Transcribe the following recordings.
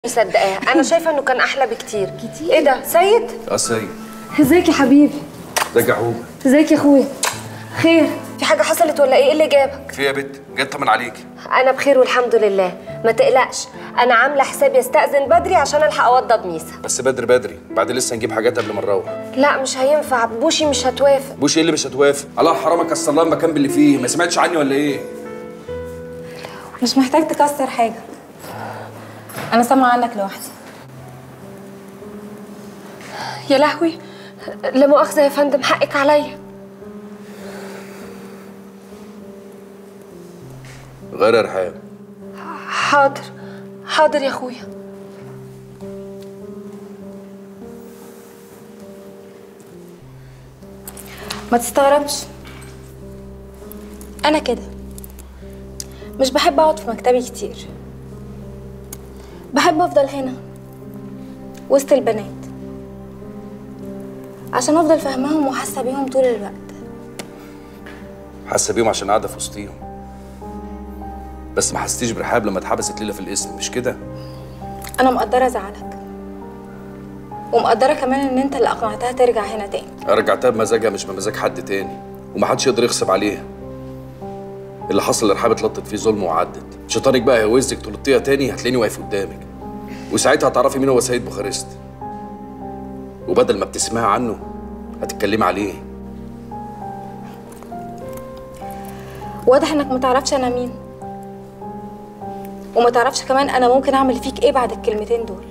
مصدقاه انا شايفه انه كان احلى بكتير كتير ايه ده سيد اه سيد ازيك يا حبيبي ازيك يا حبوب ازيك يا اخويا خير في حاجه حصلت ولا ايه إيه اللي جابك في يا بت جاي اطمن عليكي انا بخير والحمد لله ما تقلقش انا عامله حسابي استاذن بدري عشان الحق اوضب ميسا بس بدري بدري بعد لسه نجيب حاجات قبل ما نروح لا مش هينفع بوشي مش هتوافق بوش ايه اللي مش هتوافق الله حرامك كسر لها المكان باللي فيه ما سمعتش عني ولا ايه مش محتاج تكسر حاجه انا سامعه عنك لوحدي يا لهوي لا مؤاخذه يا فندم حقك عليا غير يا رحاب حاضر حاضر يا اخويا ما تستغربش انا كده مش بحب اقعد في مكتبي كتير بحب افضل هنا وسط البنات عشان افضل فاهماهم وحاسه بيهم طول الوقت حاسه بيهم عشان قاعده في وسطيهم بس ما حسيتيش برحاب لما اتحبست ليلى في القسم مش كده انا مقدره زعلك ومقدره كمان ان انت اللي اقنعتها ترجع هنا تاني انا رجعتها بمزاجها مش بمزاج حد تاني ومحدش يقدر يغصب عليها اللي حصل لرحاب اتلطت فيه ظلم وعدت شيطانك بقى هيوزك تلطيها تاني هتلاقيني واقف قدامك وساعتها هتعرفي مين هو سيد بوخارست وبدل ما بتسمعي عنه هتتكلمي عليه واضح انك ما تعرفش انا مين وما تعرفش كمان انا ممكن اعمل فيك ايه بعد الكلمتين دول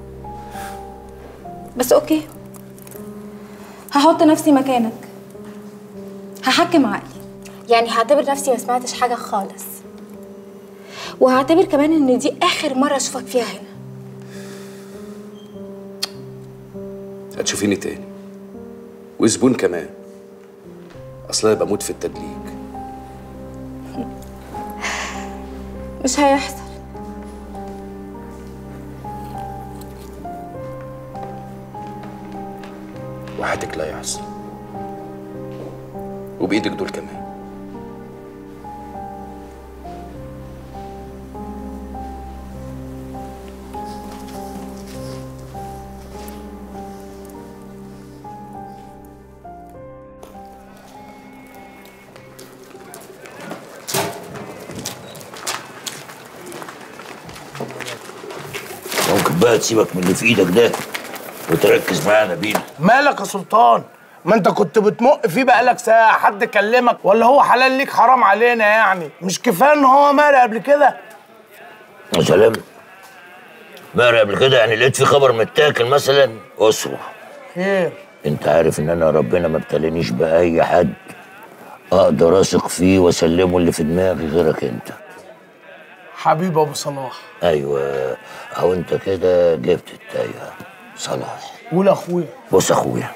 بس اوكي هحط نفسي مكانك هحكم عقلي يعني هعتبر نفسي ما سمعتش حاجه خالص وهعتبر كمان ان دي اخر مره اشوفك فيها هنا هتشوفيني تاني وزبون كمان اصلا بموت في التدليك مش هيحصل وحياتك لا يحصل وبايدك دول كمان ممكن بقى تسيبك من اللي في ايدك ده وتركز معانا بينا مالك يا سلطان ما انت كنت بتمق فيه بقالك ساعة حد كلمك ولا هو حلال ليك حرام علينا يعني مش كفاية ان هو مالي قبل كده يا سلام ماري قبل كده يعني لقيت في خبر متاكل مثلا اصرف خير انت عارف ان انا ربنا ما ابتلانيش باي حد اقدر اثق فيه واسلمه اللي في دماغي غيرك انت حبيب ابو صلاح ايوه او انت كده جبت التايه صلاح قول اخويا بص يا اخويا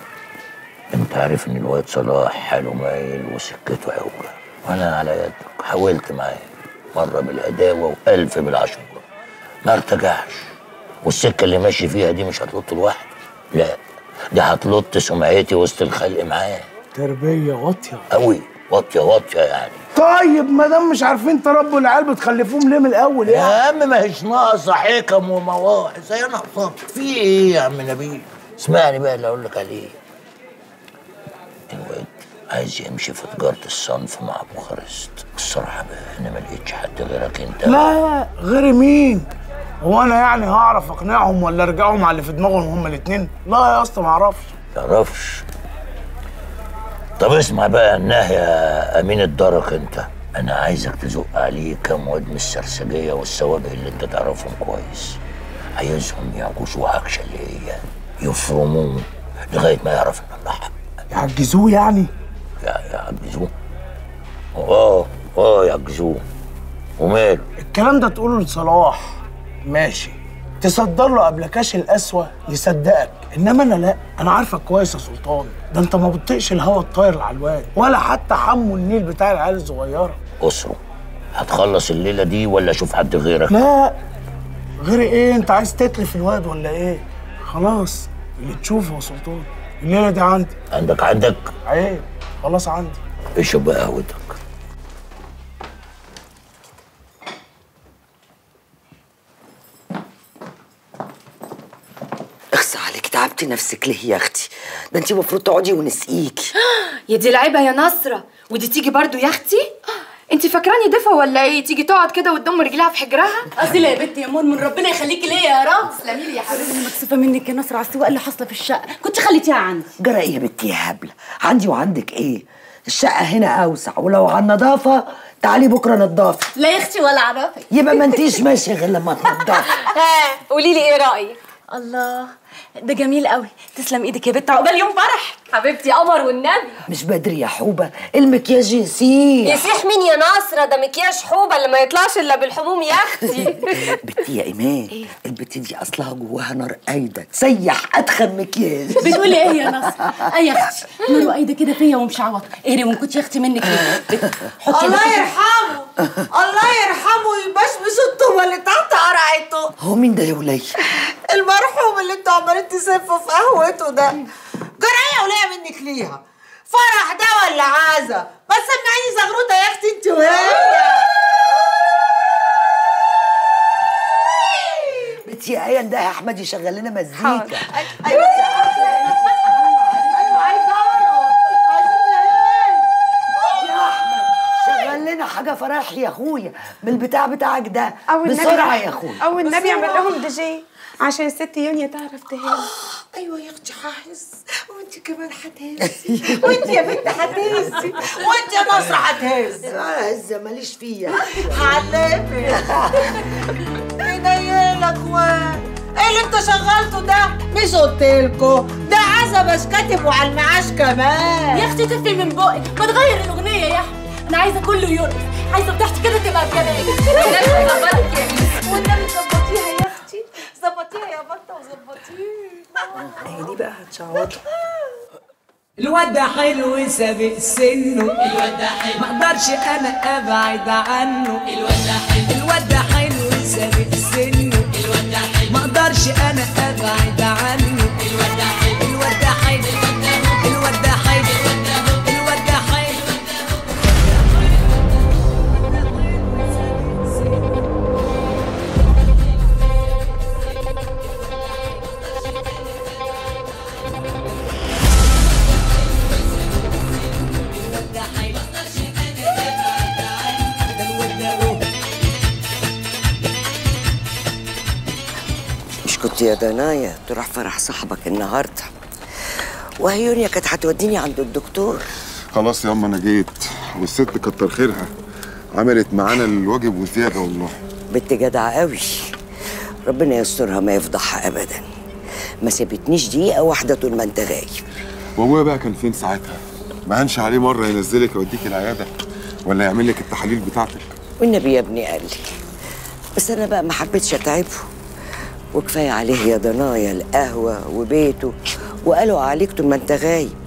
انت عارف ان الواد صلاح حاله مايل وسكته عوجه وانا على يدك حاولت معاه مره بالهداوه والف بالعشوره ما ارتجعش والسكه اللي ماشي فيها دي مش هتلط لوحده لا دي هتلط سمعتي وسط الخلق معاه تربية واطية قوي واطيه واطيه يعني طيب ما دام مش عارفين تربوا العيال بتخلفوهم ليه من الاول يعني يا عم ما هيش ناقصه حكم ومواعظ زي انا حصلت في ايه يا عم نبيل اسمعني بقى اللي اقول لك عليه الواد عايز يمشي في تجاره الصنف مع بوخارست الصراحه بقى انا ما لقيتش حد غيرك انت لا غير مين هو انا يعني هعرف اقنعهم ولا ارجعهم على اللي في دماغهم هما الاتنين لا يا اسطى ما اعرفش تعرفش طب اسمع بقى النهي يا امين الدرك انت انا عايزك تزق عليه كام واد من السرسجيه والسوابق اللي انت تعرفهم كويس عايزهم يعكشوا عكشه اللي هي يفرموه لغايه ما يعرف ان الله حق يعجزوه يعني يا يعجزوه اه اه يعجزوه وماله الكلام ده تقوله لصلاح ماشي تصدر له قبل كاش القسوة يصدقك انما انا لا انا عارفك كويس يا سلطان ده انت ما بتطيقش الهوا الطاير العلوان ولا حتى حمو النيل بتاع العيال الصغيره اسره هتخلص الليله دي ولا اشوف حد غيرك لا غير ايه انت عايز تتلف الواد ولا ايه خلاص اللي تشوفه يا سلطان الليله دي عندي عندك عندك عيب خلاص عندي اشرب بقى قهوتك اخص عليك تعبتي نفسك ليه يا اختي ده انت المفروض تقعدي ونسقيكي يا دي لعيبه يا نصره ودي تيجي برضو يا اختي انت فاكراني دفا ولا ايه تيجي تقعد كده وتضم رجلها في حجرها اصل يا بنتي يا مرمن ربنا يخليكي ليا يا رب تسلمي لي يا حبيبتي مكسوفه منك يا نصر على السواق اللي حاصله في الشقه كنت خليتيها عندي جرى ايه يا بنتي يا هبله عندي وعندك ايه الشقه هنا اوسع ولو على النظافه تعالي بكره نضافي لا يا اختي ولا اعرفك يبقى ما انتيش ماشيه غير لما تنضفي ها قولي لي ايه رايك الله ده جميل قوي تسلم ايدك يا بنت عقبال يوم فرح حبيبتي قمر والنبي مش بدري يا حوبه المكياج يسيح يسيح مين يا ناصرة ده مكياج حوبة اللي ما يطلعش الا بالحموم يا اختي بنتي يا ايمان البت دي اصلها جواها نار قايده تسيح اتخن مكياج بتقولي ايه يا نصر اي يا اختي نور قايده كده فيا ومشعوط اهري وما كنتش يا اختي منك ليه بت- حطي الله البت- يرحمه الله يرحمه ويبشبش الطوبه اللي تحت قرعته هو مين ده يا وليه المرحوم اللي انتوا عمالين تسفوا في قهوته ده جرايه وليا منك ليها فرح ده ولا عازه بس سمعيني زغروطه يا اختي انت وهي بنتي يا ايه ده يا احمد يشغل لنا مزيكا ايوه ايوه عايزه اعرف شغل لنا حاجه فرح يا اخويا بالبتاع بتاعك ده بسرعه يا اخويا او النبي اعمل لهم دي جي عشان الست يونيا تعرف تهز ايوه يا اختي هحس وانت كمان هتهزي وانت يا بنت هتهزي وانت يا نصر هتهزي انا هزه ماليش فيها علمي ينيلك وين ايه اللي انت شغلته ده مش قلتلكوا ده عزبش كاتب وعلى المعاش كمان يا اختي تفي من بقك ما تغير الاغنيه يا احمد انا عايزه كله يرقص عايزه بتاعتي كده تبقى بجمال والنبي ظبطيها يا اختي ظبطيها يا بطه وظبطيها هي دي بقى هتشعوطها الواد ده حلو سابق سنه الواد ده حلو ما اقدرش انا ابعد عنه الواد ده حلو الواد ده حلو سابق سنه الواد ده حلو ما اقدرش انا ابعد عنه الواد ده حلو الواد ده حلو الواد ده حلو الواد ده حلو مش كنت يا دنايا تروح فرح صاحبك النهارده وهي يونيا كانت هتوديني عند الدكتور خلاص يا اما انا جيت والست كتر خيرها عملت معانا الواجب وزياده والله بنت جدعة قوي ربنا يسترها ما يفضحها ابدا ما سابتنيش دقيقة واحدة طول ما انت غايب وابويا بقى كان فين ساعتها ما هنش عليه مره ينزلك يوديك العياده ولا يعمل لك التحاليل بتاعتك والنبي يا ابني قال لي بس انا بقى ما حبيتش اتعبه وكفايه عليه يا ضنايا القهوه وبيته وقالوا عليك طول ما انت غايب